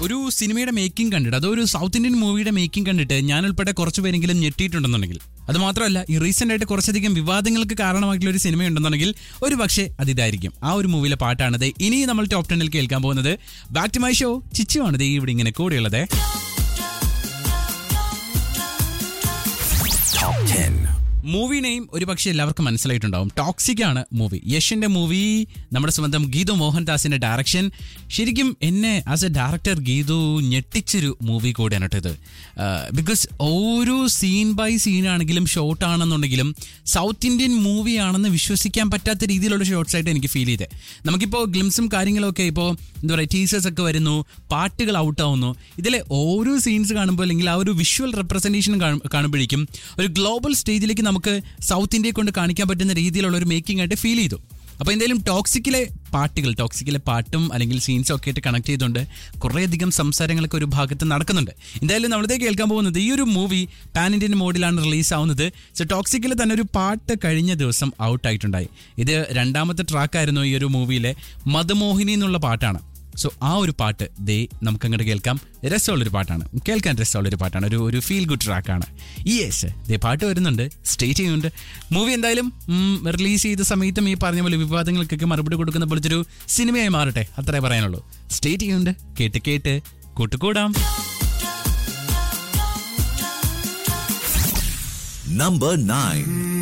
ഒരു സിനിമയുടെ മേക്കിംഗ് കണ്ടിട്ട് അതൊരു സൗത്ത് ഇന്ത്യൻ മൂവിയുടെ മേക്കിംഗ് കണ്ടിട്ട് ഞാൻ ഉൾപ്പെടെ കുറച്ച് പേരെങ്കിലും ഞെട്ടിയിട്ടുണ്ടെന്നുണ്ടെങ്കിൽ അത് മാത്രമല്ല ഈ റീസെന്റ് ആയിട്ട് കുറച്ചധികം വിവാദങ്ങൾക്ക് കാരണമായിട്ടുള്ള ഒരു സിനിമ ഉണ്ടെന്നുണ്ടെങ്കിൽ ഒരു പക്ഷേ അത് ഇതായിരിക്കും ആ ഒരു മൂവിയിലെ പാട്ടാണിത് ഇനി നമ്മൾ ടോപ്പ് ടെന്നിൽ കേൾക്കാൻ പോകുന്നത് ബാക്ക് ടു മൈ ഷോ ചിച്ചുവാണ് ദേ ഇവിടെ ഇങ്ങനെ കൂടെയുള്ളത് മൂവി നെയിം ഒരു പക്ഷേ എല്ലാവർക്കും മനസ്സിലായിട്ടുണ്ടാവും ടോക്സിക് ആണ് മൂവി യഷിന്റെ മൂവി നമ്മുടെ സ്വന്തം ഗീതു മോഹൻദാസിന്റെ ഡയറക്ഷൻ ശരിക്കും എന്നെ ആസ് എ ഡയറക്ടർ ഗീതു ഞെട്ടിച്ചൊരു മൂവി കൂടെയാണ് കേട്ടോ ഇത് ബിക്കോസ് ഓരോ സീൻ ബൈ സീൻ ആണെങ്കിലും ഷോട്ട് ആണെന്നുണ്ടെങ്കിലും സൗത്ത് ഇന്ത്യൻ മൂവി ആണെന്ന് വിശ്വസിക്കാൻ പറ്റാത്ത രീതിയിലുള്ള ഷോട്ട്സ് ആയിട്ട് എനിക്ക് ഫീൽ ചെയ്തത് നമുക്കിപ്പോൾ ഗ്ലിംസും കാര്യങ്ങളൊക്കെ ഇപ്പോൾ എന്താ പറയുക ടീസേഴ്സ് ഒക്കെ വരുന്നു പാട്ടുകൾ ഔട്ട് ആവുന്നു ഇതിലെ ഓരോ സീൻസ് കാണുമ്പോൾ അല്ലെങ്കിൽ ആ ഒരു വിഷ്വൽ റെപ്രസെൻറ്റേഷൻ കാണുമ്പോഴേക്കും ഒരു ഗ്ലോബൽ സ്റ്റേജിലേക്ക് നമുക്ക് സൗത്ത് ഇന്ത്യയെ കൊണ്ട് കാണിക്കാൻ പറ്റുന്ന രീതിയിലുള്ള ഒരു മേക്കിംഗ് ആയിട്ട് ഫീൽ ചെയ്തു അപ്പോൾ എന്തായാലും ടോക്സിക്കിലെ പാട്ടുകൾ ടോക്സിക്കിലെ പാട്ടും അല്ലെങ്കിൽ സീൻസും ഒക്കെ ആയിട്ട് കണക്ട് ചെയ്തുകൊണ്ട് കുറേയധികം സംസാരങ്ങളൊക്കെ ഒരു ഭാഗത്ത് നടക്കുന്നുണ്ട് എന്തായാലും നമ്മളിതേ കേൾക്കാൻ പോകുന്നത് ഈ ഒരു മൂവി പാൻ ഇന്ത്യൻ മോഡിലാണ് റിലീസ് ആവുന്നത് സോ ടോക്സിക്കിൽ തന്നെ ഒരു പാട്ട് കഴിഞ്ഞ ദിവസം ഔട്ട് ആയിട്ടുണ്ടായി ഇത് രണ്ടാമത്തെ ട്രാക്കായിരുന്നു ഈ ഒരു മൂവിയിലെ മധുമോഹിനി എന്നുള്ള പാട്ടാണ് സോ ആ ഒരു പാട്ട് ദേ നമുക്ക് അങ്ങോട്ട് കേൾക്കാം രസമുള്ളൊരു പാട്ടാണ് കേൾക്കാൻ രസമുള്ളൊരു പാട്ടാണ് ഒരു ഒരു ഫീൽ ഗുഡ് ട്രാക്കാണ് യെസ് ദേ പാട്ട് വരുന്നുണ്ട് സ്റ്റേറ്റ് ചെയ്യുന്നുണ്ട് മൂവി എന്തായാലും റിലീസ് ചെയ്ത സമയത്തും ഈ പറഞ്ഞ പോലെ വിവാദങ്ങൾക്കൊക്കെ മറുപടി കൊടുക്കുന്ന പോലത്തെ ഒരു സിനിമയായി മാറട്ടെ അത്രേ പറയാനുള്ളൂ സ്റ്റേറ്റ് ചെയ്യുന്നുണ്ട് കേട്ട് കേട്ട് കൂട്ടുകൂടാം Number 9.